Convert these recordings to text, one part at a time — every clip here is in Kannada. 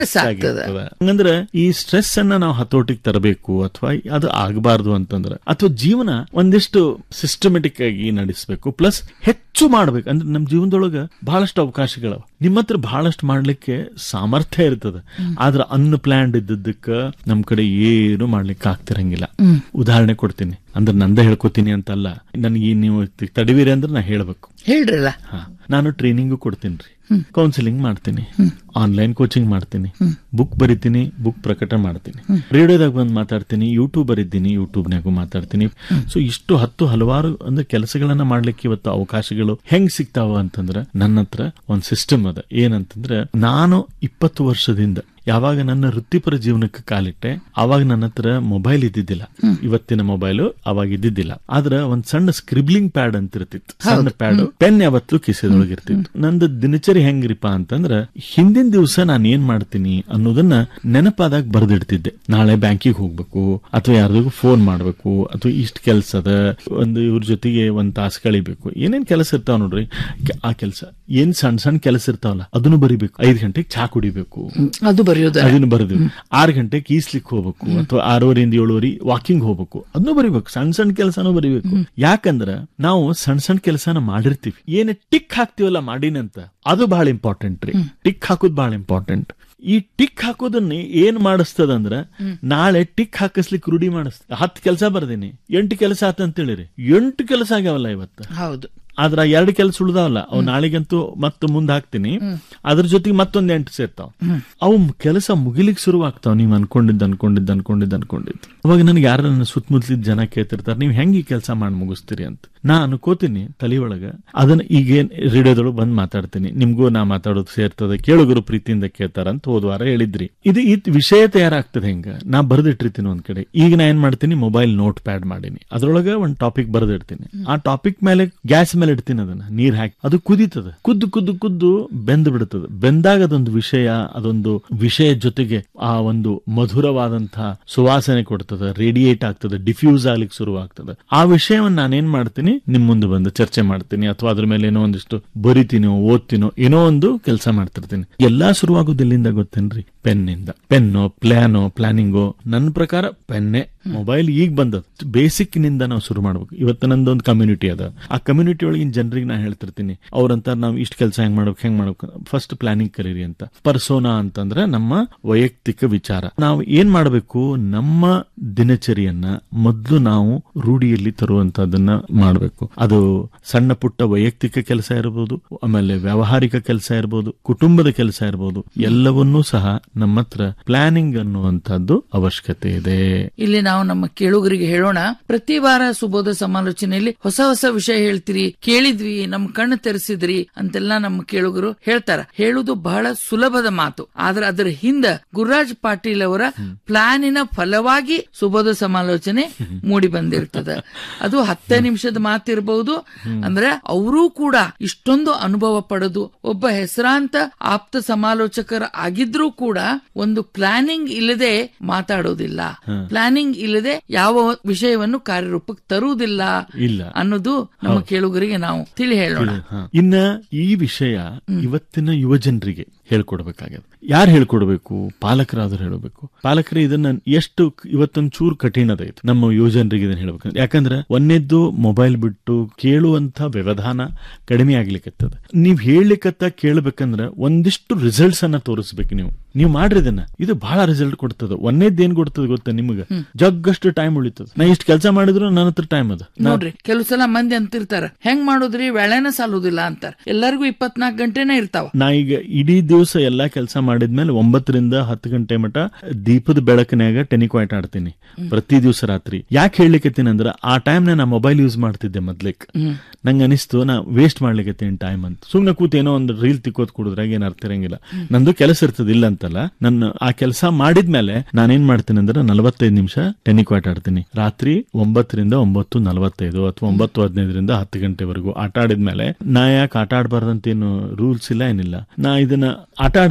ಸಾಕ್ತದ. ಹಂಗಂದ್ರೆ ಈ ಸ್ಟ್ರೆಸ್ ಅನ್ನ ನಾವು ಹತೋಟಿಗೆ ತರಬೇಕು ಅಥವಾ ಅದು ಆಗಬಾರ್ದು ಅಂತಂದ್ರೆ ಅಥವಾ ಜೀವನ ಒಂದಿಷ್ಟು ಸಿಸ್ಟಮೆಟಿಕ್ ಆಗಿ ನಡೆಸಬೇಕು ಪ್ಲಸ್ ಹೆಚ್ಚು ಮಾಡ್ಬೇಕು ಅಂದ್ರೆ ನಮ್ಮ ಜೀವನದೊಳಗ ಬಹಳಷ್ಟು ಅವಕಾಶಗಳವ ನಿಮ್ಮ ಹತ್ರ ಬಹಳಷ್ಟು ಮಾಡ್ಲಿಕ್ಕೆ ಸಾಮರ್ಥ್ಯ ಇರ್ತದೆ ಆದ್ರೆ ಅನ್ಪ್ಲಾನ್ಡ್ ಇದ್ದದ್ದಕ್ಕ ನಮ್ ಕಡೆ ಏನು ಮಾಡ್ಲಿಕ್ಕೆ ಆಗ್ತಿರಂಗಿಲ್ಲ ಉದಾಹರಣೆ ಕೊಡ್ತೀನಿ ಅಂದ್ರೆ ನಂದ ಹೇಳ್ಕೊತೀನಿ ಅಂತಲ್ಲ ನನಗೆ ನೀವು ತಡವಿರಿ ಅಂದ್ರೆ ನಾ ಹೇಳ್ಬೇಕು ಹೇಳ್ರಲ್ಲ ಹಾ ನಾನು ಟ್ರೈನಿಂಗು ಕೊಡ್ತೀನಿ ರೀ ಕೌನ್ಸಿಲಿಂಗ್ ಮಾಡ್ತೀನಿ ಆನ್ಲೈನ್ ಕೋಚಿಂಗ್ ಮಾಡ್ತೀನಿ ಬುಕ್ ಬರಿತೀನಿ ಬುಕ್ ಪ್ರಕಟ ಮಾಡ್ತೀನಿ ರೇಡಿಯೋದಾಗ ಬಂದು ಮಾತಾಡ್ತೀನಿ ಯೂಟ್ಯೂಬ್ ಬರಿದ್ದೀನಿ ಯೂಟ್ಯೂಬ್ನಾಗೂ ಮಾತಾಡ್ತೀನಿ ಸೊ ಇಷ್ಟು ಹತ್ತು ಹಲವಾರು ಅಂದ್ರೆ ಕೆಲಸಗಳನ್ನ ಮಾಡ್ಲಿಕ್ಕೆ ಇವತ್ತು ಅವಕಾಶಗಳು ಹೆಂಗ್ ಸಿಗ್ತಾವ ಅಂತಂದ್ರೆ ನನ್ನ ಹತ್ರ ಒಂದ್ ಸಿಸ್ಟಮ್ ಅದ ಏನಂತಂದ್ರೆ ನಾನು ಇಪ್ಪತ್ತು ವರ್ಷದಿಂದ ಯಾವಾಗ ನನ್ನ ವೃತ್ತಿಪರ ಜೀವನಕ್ಕೆ ಕಾಲಿಟ್ಟೆ ಅವಾಗ ನನ್ನ ಹತ್ರ ಮೊಬೈಲ್ ಇದ್ದಿದ್ದಿಲ್ಲ ಇವತ್ತಿನ ಮೊಬೈಲ್ ಅವಾಗ ಇದ್ದಿದ್ದಿಲ್ಲ ಆದ್ರ ಒಂದ್ ಸಣ್ಣ ಸ್ಕ್ರಿಬ್ಲಿಂಗ್ ಪ್ಯಾಡ್ ಅಂತ ಇರ್ತಿತ್ತು ಸಣ್ಣ ಪ್ಯಾಡ್ ಪೆನ್ ಯಾವತ್ತು ಕಿಸೆದೊಳಗೆ ಇರ್ತಿತ್ತು ನಂದು ದಿನಚರಿ ಹೆಂಗ್ರಿಪ್ಪ ಅಂತಂದ್ರ ಹಿಂದಿನ ದಿವಸ ನಾನು ಏನ್ ಮಾಡ್ತೀನಿ ಅನ್ನೋದನ್ನ ನೆನಪಾದಾಗ ಬರ್ದಿಡ್ತಿದ್ದೆ ನಾಳೆ ಬ್ಯಾಂಕಿಗೆ ಹೋಗ್ಬೇಕು ಅಥವಾ ಯಾರಿಗೂ ಫೋನ್ ಮಾಡ್ಬೇಕು ಅಥವಾ ಇಷ್ಟ ಕೆಲಸ ಅದ ಒಂದು ಇವ್ರ ಜೊತೆಗೆ ಒಂದ್ ತಾಸು ಕಳಿಬೇಕು ಏನೇನ್ ಕೆಲಸ ಇರ್ತಾವ ನೋಡ್ರಿ ಕೆ- ಆ ಕೆಲಸ ಏನ್ ಸಣ್ಣ ಸಣ್ಣ ಕೆಲಸ ಇರ್ತಾವಲ್ಲ ಅದನ್ನು ಬರಿಬೇಕು ಐದ್ ಗಂಟೆಗೆ ಚಾ ಕುಡಿಬೇಕು ಅದು ಬರೆಯೋದ ಅದನ್ನು ಬರೆದಿವಿ ಆರು ಗಂಟೆಗೆ ಈಸ್ಲಿಕ್ಕೆ ಹೋಗ್ಬೇಕು ಅಥವಾ ಆರೂವರೆಯಿಂದ ಏಳುವರೆ ವಾಕಿಂಗ್ ಹೋಗ್ಬೇಕು ಅದನ್ನು ಬರಿಬೇಕು ಸಣ್ಣ ಸಣ್ಣ ಕೆಲಸನೂ ಬರಿಬೇಕು ಯಾಕಂದ್ರ ನಾವು ಸಣ್ಣ ಸಣ್ಣ ಕೆಲಸನ ಮಾಡಿರ್ತೀವಿ ಏನೇ ಟಿಕ್ ಹಾಕ್ತಿವಲ್ಲ ಮಾಡಿನಂತ ಅದು ಬಹಳ ಇಂಪಾರ್ಟೆಂಟ್ ರೀ ಟಿಕ್ ಹಾಕೋದು ಬಹಳ ಇಂಪಾರ್ಟೆಂಟ್ ಈ ಟಿಕ್ ಹಾಕೋದನ್ನ ಏನ್ ಮಾಡಿಸ್ತದಂದ್ರ ನಾಳೆ ಟಿಕ್ ಹಾಕಿಸ್ಲಿಕ್ಕೆ ರೂಢಿ ಮಾಡಿಸ್ತ ಹತ್ತು ಕೆಲಸ ಬರ್ದೀನಿ ಎಂಟು ಕೆಲಸ ಆತಂತ ಹೇಳಿರಿ ಎಂಟು ಕೆಲಸ ಆಗ್ಯಾವಲ್ಲ ಇವತ್ತು ಹೌದು ಆದ್ರ ಎರಡು ಕೆಲಸ ಉಳ್ದಾವಲ್ಲ ಅವು ನಾಳೆಗಂತೂ ಮತ್ತೆ ಮುಂದೆ ಹಾಕ್ತೀನಿ ಅದ್ರ ಜೊತೆಗೆ ಮತ್ತೊಂದ್ ಎಂಟು ಸೇರ್ತಾವ ಅವು ಕೆಲಸ ಮುಗಿಲಿಕ್ಕೆ ಶುರು ಆಗ್ತಾವ ನೀವ್ ಅನ್ಕೊಂಡಿದ್ದು ಅನ್ಕೊಂಡಿದ್ದು ಅನ್ಕೊಂಡಿದ್ದು ಅನ್ಕೊಂಡಿದ್ದು ಅವಾಗ ನನಗೆ ಯಾರ ನನ್ನ ಸುತ್ತಮುತ್ತಲಿದ ಜನ ಕೇಳ್ತಿರ್ತಾರೆ ನೀವ್ ಹೆಂಗ್ ಈ ಕೆಲಸ ಮಾಡಿ ಮುಗಿಸ್ತೀರಿ ಅಂತ ನಾ ಅನ್ಕೋತೀನಿ ತಲೆ ಒಳಗ ಅದನ್ನ ಈಗೇನ್ ರೇಡಿಯೋದೊಳಗೆ ಬಂದ್ ಮಾತಾಡ್ತೀನಿ ನಿಮ್ಗೂ ನಾ ಮಾತಾಡೋದು ಸೇರ್ತದೆ ಕೇಳುಗರು ಪ್ರೀತಿಯಿಂದ ಕೇಳ್ತಾರ ಅಂತ ಹೋದ ವಾರ ಹೇಳಿದ್ರಿ ಇದು ಈ ವಿಷಯ ತಯಾರಾಗ್ತದೆ ಹೆಂಗ ನಾ ಬರ್ದಿಟ್ಟಿರ್ತೀನಿ ಒಂದ್ ಕಡೆ ಈಗ ನಾ ಏನ್ ಮಾಡ್ತೀನಿ ಮೊಬೈಲ್ ನೋಟ್ ಪ್ಯಾಡ್ ಮಾಡೀನಿ ಅದ್ರೊಳಗೆ ಒಂದ್ ಟಾಪಿಕ್ ಬರ್ದಿಡ್ತೀನಿ ಆ ಟಾಪಿಕ್ ಮೇಲೆ ಗ್ಯಾಸ್ ಮೇಲೆ ಇಡ್ತೀನಿ ಅದನ್ನ ನೀರ್ ಹಾಕಿ ಅದು ಕುದೀತದ ಕುದ್ದು ಕುದ್ದು ಕುದ್ದು ಬೆಂದ್ ಬಿಡುತ್ತದೆ ಬೆಂದಾಗ ಅದೊಂದು ವಿಷಯ ಅದೊಂದು ವಿಷಯ ಜೊತೆಗೆ ಆ ಒಂದು ಮಧುರವಾದಂತಹ ಸುವಾಸನೆ ಕೊಡ್ತದೆ ರೇಡಿಯೇಟ್ ಆಗ್ತದೆ ಡಿಫ್ಯೂಸ್ ಆಗ್ಲಿಕ್ಕೆ ಶುರು ಆಗ್ತದೆ ಆ ವಿಷಯವನ್ನ ನಾನೇನ್ ಮಾಡ್ತೀನಿ ನಿಮ್ ಮುಂದೆ ಬಂದು ಚರ್ಚೆ ಮಾಡ್ತೀನಿ ಅಥವಾ ಅದ್ರ ಮೇಲೆ ಏನೋ ಒಂದಿಷ್ಟು ಬರಿತೀನೋ ಓದ್ತೀನೋ ಏನೋ ಒಂದು ಕೆಲಸ ಮಾಡ್ತಿರ್ತೀನಿ ಎಲ್ಲಾ ಶುರುವಾಗೋದು ಎಲ್ಲಿಂದ ಗೊತ್ತೇನ್ರಿ ಪೆನ್ನಿಂದ ಪೆನ್ನು ಪ್ಲಾನೋ ಪ್ಲಾನಿಂಗು ನನ್ನ ಪ್ರಕಾರ ಪೆನ್ನೆ ಮೊಬೈಲ್ ಈಗ ಬಂದದ ಬೇಸಿಕ್ ನಿಂದ ನಾವು ಶುರು ಮಾಡ್ಬೇಕು ಇವತ್ತು ನಂದೊಂದು ಕಮ್ಯುನಿಟಿ ಅದ ಆ ಕಮ್ಯುನಿಟಿ ಒಳಗಿನ ಜನರಿಗೆ ನಾ ಹೇಳ್ತಿರ್ತೀನಿ ಅವ್ರಂತ ನಾವು ಇಷ್ಟ ಕೆಲಸ ಹೆಂಗ್ ಮಾಡ್ಬೇಕು ಹೆಂಗ್ ಮಾಡ್ಬೇಕು ಫಸ್ಟ್ ಪ್ಲಾನಿಂಗ್ ಕಲೀರಿ ಅಂತ ಪರ್ಸೋನಾ ಅಂತಂದ್ರೆ ನಮ್ಮ ವೈಯಕ್ತಿಕ ವಿಚಾರ ನಾವು ಏನ್ ಮಾಡಬೇಕು ನಮ್ಮ ದಿನಚರಿಯನ್ನ ಮೊದಲು ನಾವು ರೂಢಿಯಲ್ಲಿ ತರುವಂತದನ್ನ ಮಾಡಬೇಕು ಅದು ಸಣ್ಣ ಪುಟ್ಟ ವೈಯಕ್ತಿಕ ಕೆಲಸ ಇರಬಹುದು ಆಮೇಲೆ ವ್ಯಾವಹಾರಿಕ ಕೆಲಸ ಇರಬಹುದು ಕುಟುಂಬದ ಕೆಲಸ ಇರಬಹುದು ಎಲ್ಲವನ್ನೂ ಸಹ ನಮ್ಮ ಹತ್ರ ಪ್ಲಾನಿಂಗ್ ಅನ್ನುವಂಥದ್ದು ಅವಶ್ಯಕತೆ ಇದೆ ಇಲ್ಲಿ ನಾವು ನಮ್ಮ ಕೇಳುಗರಿಗೆ ಹೇಳೋಣ ಪ್ರತಿ ವಾರ ಸುಬೋಧ ಸಮಾಲೋಚನೆಯಲ್ಲಿ ಹೊಸ ಹೊಸ ವಿಷಯ ಹೇಳ್ತೀರಿ ಕೇಳಿದ್ವಿ ನಮ್ ಕಣ್ಣು ತೆರೆಸಿದ್ರಿ ಅಂತೆಲ್ಲ ನಮ್ಮ ಕೇಳುಗರು ಹೇಳ್ತಾರ ಹೇಳುದು ಬಹಳ ಸುಲಭದ ಮಾತು ಆದ್ರೆ ಅದರ ಹಿಂದ ಗುರುರಾಜ್ ಪಾಟೀಲ್ ಅವರ ಪ್ಲಾನಿನ ಫಲವಾಗಿ ಸುಬೋಧ ಸಮಾಲೋಚನೆ ಮೂಡಿ ಬಂದಿರ್ತದ ಅದು ಹತ್ತೇ ನಿಮಿಷದ ಮಾತಿರಬಹುದು ಅಂದ್ರೆ ಅವರೂ ಕೂಡ ಇಷ್ಟೊಂದು ಅನುಭವ ಪಡೆದು ಒಬ್ಬ ಹೆಸರಾಂತ ಆಪ್ತ ಸಮಾಲೋಚಕರ ಆಗಿದ್ರೂ ಕೂಡ ಒಂದು ಪ್ಲಾನಿಂಗ್ ಇಲ್ಲದೆ ಮಾತಾಡೋದಿಲ್ಲ ಪ್ಲಾನಿಂಗ್ ಇಲ್ಲದೆ ಯಾವ ವಿಷಯವನ್ನು ಕಾರ್ಯರೂಪಕ್ಕೆ ತರುವುದಿಲ್ಲ ಇಲ್ಲ ಅನ್ನೋದು ನಮ್ಮ ಕೇಳುಗರಿಗೆ ನಾವು ತಿಳಿ ಹೇಳೋಣ ಹ. ಇನ್ನ ಈ ವಿಷಯ ಇವತ್ತಿನ ಯುವ ಜನರಿಗೆ ಹೇಳ್ಕೊಡ್ಬೇಕಾಗ್ಯದ ಯಾರು ಹೇಳ್ಕೊಡ್ಬೇಕು ಪಾಲಕರಾದ್ರೂ ಹೇಳಬೇಕು ಪಾಲಕರು ಇದನ್ನ ಎಷ್ಟು ಇವತ್ತೊಂದ್ ಚೂರು ಕಠಿಣ ಅದ ಇದು ನಮ್ಮ ಯುವ ಜನರಿಗೆ ಇದನ್ನ ಹೇಳ್ಬೇಕು ಯಾಕಂದ್ರೆ ಒಂದೇದ್ದು ಮೊಬೈಲ್ ಬಿಟ್ಟು ಕೇಳುವಂತ ವ್ಯವಧಾನ ಕಡಿಮೆ ಆಗ್ಲಿಕ್ಕತ್ತದ ನೀವ್ ಹೇಳ್ಲಿಕ್ಕತ್ತ ಕೇಳ್ಬೇಕಂದ್ರ ಒಂದಿಷ್ಟು ರಿಸಲ್ಟ್ಸ್ ಅನ್ನ ತೋರಿಸ್ಬೇಕು ನೀವು ನೀವು ಮಾಡ್ರಿ ಇದನ್ನ ಇದು ಬಹಳ ರಿಸಲ್ಟ್ ಕೊಡ್ತದ ಒಂದೇದ್ ಏನ್ ಕೊಡ್ತದ ಗೊತ್ತಾ ನಿಮ್ಗ ಜಗ್ಗಷ್ಟು ಟೈಮ್ ಉಳಿತದ ನಾ ಇಷ್ಟು ಕೆಲಸ ಮಾಡಿದ್ರು ನನ್ನ ಹತ್ರ ಟೈಮ್ ಅದ ನಾ ನೋಡ್ರಿ ಕೆಲವು ಸಲ ಮಂದಿ ಅಂತಿರ್ತಾರ ಹೆಂಗ್ ಮಾಡುದ್ರಿ ವೇಳೆನ ಸಾಲುದಿಲ್ಲ ಅಂತಾರ ಎಲ್ಲರಿಗೂ ಇಪ್ಪತ್ನಾಲ್ಕು ಗಂಟೆನೇ ಇರ್ತಾವ ನಾ ಈಗ ಇಡೀ ದಿವಸ ಎಲ್ಲಾ ಕೆಲಸ ಮಾಡಿದ್ಮೇಲೆ ಒಂಬತ್ತರಿಂದ ಹತ್ತು ಗಂಟೆ ಮಟ ದೀಪದ ಬೆಳಕಿನಾಗ ಟೆನಿಕ್ವಾಯ್ಟ್ ಆಡ್ತೀನಿ ಪ್ರತಿ ದಿವಸ ರಾತ್ರಿ ಯಾಕೆ ಹೇಳಲಿಕ್ಕತ್ತೀನಿ ಅಂದ್ರ ಆ ಟೈಮ್ ನಾ ಮೊಬೈಲ್ ಯೂಸ್ ಮಾಡ್ತಿದ್ದೆ ಮೊದ್ಲಿಕ್ ನಂಗೆ ಅನಿಸ್ತು ನಾ ವೇಸ್ಟ್ ಮಾಡ್ಲಿಕ್ಕತ್ತೀನಿ ಟೈಮ್ ಅಂತ ಸುಮ್ನೆ ಕೂತ್ ಏನೋ ಒಂದು ರೀಲ್ ತಿಕ್ಕೋದ್ ಕುಡಿದ್ರಾಗ ಏನ್ ಅರ್ಥ ಇರಂಗಿಲ್ಲ ನಂದು ಕೆಲಸ ಇರ್ತದ ಇಲ್ಲ ಅಂತಲ್ಲ ನನ್ನ ಆ ಕೆಲಸ ಮಾಡಿದ್ಮೇಲೆ ನಾನೇನ್ ಮಾಡ್ತೀನಿ ಅಂದ್ರೆ ನಲವತ್ತೈದು ನಿಮಿಷ ಟೆನಿಕ್ವಾಯ್ಟ್ ಆಡ್ತೀನಿ ರಾತ್ರಿ ಒಂಬತ್ತರಿಂದ ಒಂಬತ್ತು ನಲವತ್ತೈದು ಅಥವಾ ಒಂಬತ್ತು ಹದಿನೈದರಿಂದ ಹತ್ತು ಗಂಟೆವರೆಗೂ ಆಟ ಆಡಿದ್ಮೇಲೆ ನಾ ಯಾಕೆ ಆಟ ಆಡಬಾರ್ದಂತ ಏನು ರೂಲ್ಸ್ ಇಲ್ಲ ಏನಿಲ್ಲ ನಾ ಇದನ್ನ ಆಟ ಆಡ್ತೀನಿ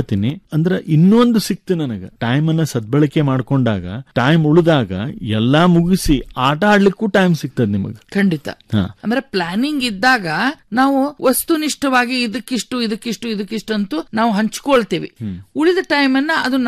ಅಂದ್ರ ಇನ್ನೊಂದು ಸಿಕ್ತು ನನಗ ಟೈಮ್ ಅನ್ನ ಸದ್ಬಳಕೆ ಮಾಡ್ಕೊಂಡಾಗ ಟೈಮ್ ಉಳಿದಾಗ ಎಲ್ಲಾ ಮುಗಿಸಿ ಆಟ ಆಡ್ಲಿಕ್ಕೂ ಟೈಮ್ ಸಿಗ್ತದ ನಿಮಗ ಖಂಡಿತ ಹಾ ಅಂದ್ರೆ ಪ್ಲಾನಿಂಗ್ ಇದ್ದಾಗ ನಾವು ವಸ್ತುನಿಷ್ಠವಾಗಿ ಇದಕ್ಕಿಷ್ಟು ಇದಕ್ಕಿಷ್ಟು ಇದಕ್ಕಿಷ್ಟು ಅಂತೂ ನಾವು ಹಂಚ್ಕೊಳ್ತೇವೆ ಉಳಿದ ಟೈಮ್ ಅನ್ನ ಅದು